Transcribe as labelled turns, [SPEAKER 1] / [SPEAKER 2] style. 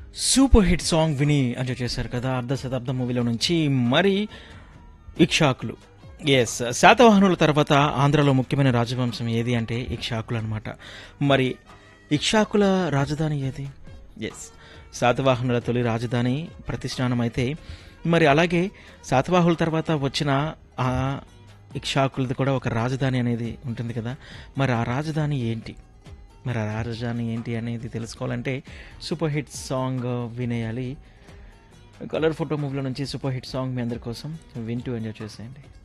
[SPEAKER 1] super hit song విని enjoy చేశారు కదా అర్ధ శతాబ్దం మూవీలో నుంచి మరి ఇక్షాకులు ఎస్ శాతవాహనుల తర్వాత ఆంధ్రలో ముఖ్యమైన రాజవంశం ఏది అంటే ఇక్షాకులు అనమాట మరి ఇక్షాకుల రాజధాని ఏది ఎస్ శాతవాహనుల తొలి రాజధాని ప్రతిష్టానం అయితే మరి అలాగే శాతవాహుల తర్వాత వచ్చిన ఆ ఇక్షాకులది కూడా ఒక రాజధాని అనేది ఉంటుంది కదా మరి ఆ రాజధాని ఏంటి మరి ఆ రాజధాని ఏంటి అనేది తెలుసుకోవాలంటే సూపర్ హిట్ సాంగ్ వినేయాలి కలర్ ఫోటో మూవీలో నుంచి సూపర్ హిట్ సాంగ్ మీ అందరి కోసం వింటూ ఎంజాయ్ చేసేయండి